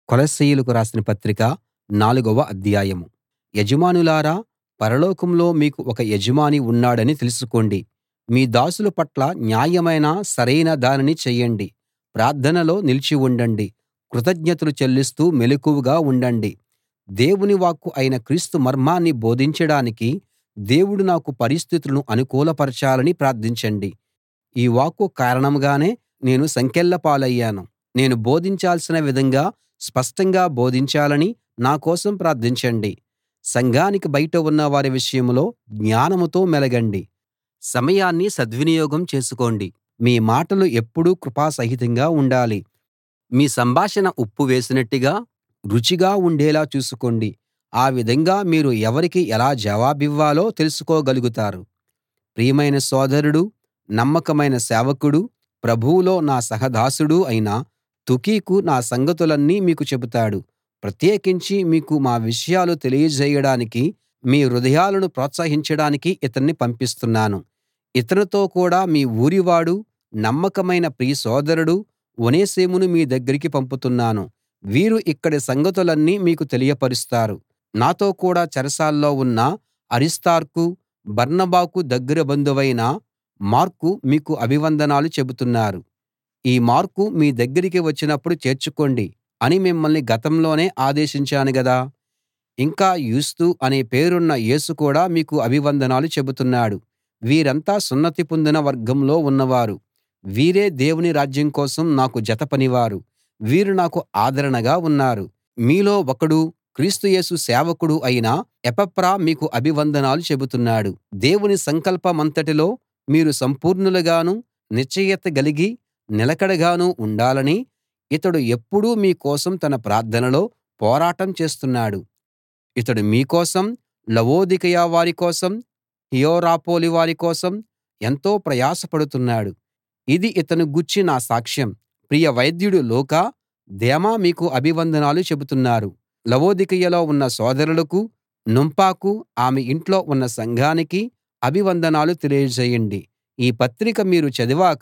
కొలస్సీయులకు రాసిన పత్రిక నాలుగవ అధ్యాయం యజమానులారా పరలోకంలో మీకు ఒక యజమాని ఉన్నాడని తెలుసుకోండి మీ దాసుల పట్ల న్యాయమైన సరైన దానిని చెయ్యండి ప్రార్థనలో నిలిచి ఉండండి కృతజ్ఞతలు చెల్లిస్తూ మెలకువగా ఉండండి దేవుని వాక్కు అయిన క్రీస్తు మర్మాన్ని బోధించడానికి దేవుడు నాకు పరిస్థితులను అనుకూలపరచాలని ప్రార్థించండి ఈ వాక్కు కారణంగానే నేను సంకెళ్ళ పాలయ్యాను నేను బోధించాల్సిన విధంగా స్పష్టంగా బోధించాలని నా కోసం ప్రార్థించండి సంఘానికి బయట ఉన్న వారి విషయంలో జ్ఞానంతో మెలగండి సమయాన్ని సద్వినియోగం చేసుకోండి మీ మాటలు ఎప్పుడూ కృపాసహితంగా ఉండాలి మీ సంభాషణ ఉప్పు వేసినట్టుగా రుచిగా ఉండేలా చూసుకోండి ఆ విధంగా మీరు ఎవరికి ఎలా జవాబివ్వాలో తెలుసుకోగలుగుతారు ప్రియమైన సోదరుడూ నమ్మకమైన సేవకుడూ ప్రభువులో నా సహదాసుడూ అయిన తుకికు నా సంగతులన్నీ మీకు చెబుతాడు ప్రత్యేకించి మీకు మా విషయాలు తెలియజేయడానికి మీ హృదయాలను ప్రోత్సహించడానికి ఇతన్ని పంపిస్తున్నాను ఇతనితో కూడా మీ ఊరివాడూ నమ్మకమైన ప్రియ సోదరుడు ఒనేసిమును మీ దగ్గరికి పంపుతున్నాను వీరు ఇక్కడి సంగతులన్నీ మీకు తెలియపరుస్తారు నాతో కూడా చెరసాల్లో ఉన్న అరిస్తార్కు బర్నబాకు దగ్గర బంధువైన మార్కు మీకు అభివందనాలు చెబుతున్నారు ఈ మార్కు మీ దగ్గరికి వచ్చినప్పుడు చేర్చుకోండి అని మిమ్మల్ని గతంలోనే ఆదేశించాను గదా ఇంకా యూస్తు అనే పేరున్న యేసు కూడా మీకు అభివందనాలు చెబుతున్నాడు వీరంతా సున్నతి పొందిన వర్గంలో ఉన్నవారు వీరే దేవుని రాజ్యం కోసం నాకు జత పనివారు వీరు నాకు ఆదరణగా ఉన్నారు మీలో ఒకడు క్రీస్తు యేసు సేవకుడు అయిన ఎపఫ్రా మీకు అభివందనాలు చెబుతున్నాడు దేవుని సంకల్పమంతటిలో మీరు సంపూర్ణులుగాను నిశ్చయత గలిగి నిలకడగాను ఉండాలని ఇతడు ఎప్పుడూ మీ కోసం తన ప్రార్థనలో పోరాటం చేస్తున్నాడు ఇతడు మీ కోసం లవొదికయ వారి కోసం హియెరాపోలి వారి కోసం ఎంతో ప్రయాసపడుతున్నాడు ఇది ఇతని గూర్చి నా సాక్ష్యం ప్రియ వైద్యుడు లూకా దేమా మీకు అభివందనాలు చెబుతున్నారు లవొదికయలో ఉన్న సోదరులకు నుంఫాకు ఆమె ఇంట్లో ఉన్న సంఘానికి అభివందనాలు తెలియజేయండి ఈ పత్రిక మీరు చదివాక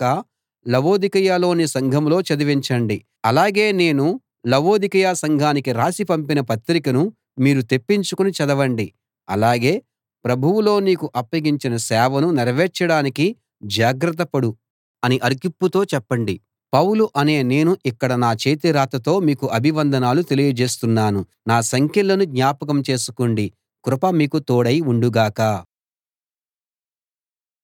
లవొదికయలోని సంఘంలో చదివించండి అలాగే నేను లవొదికయ సంఘానికి రాసి పంపిన పత్రికను మీరు తెప్పించుకుని చదవండి అలాగే ప్రభువులో నీకు అప్పగించిన సేవను నెరవేర్చడానికి జాగ్రత్త పడు అని అర్ఖిప్పుతో చెప్పండి పౌలు అనే నేను ఇక్కడ నా చేతి రాతతో మీకు అభివందనాలు తెలియజేస్తున్నాను నా సంకెళ్ళను జ్ఞాపకం చేసుకోండి కృప మీకు తోడై ఉండుగాక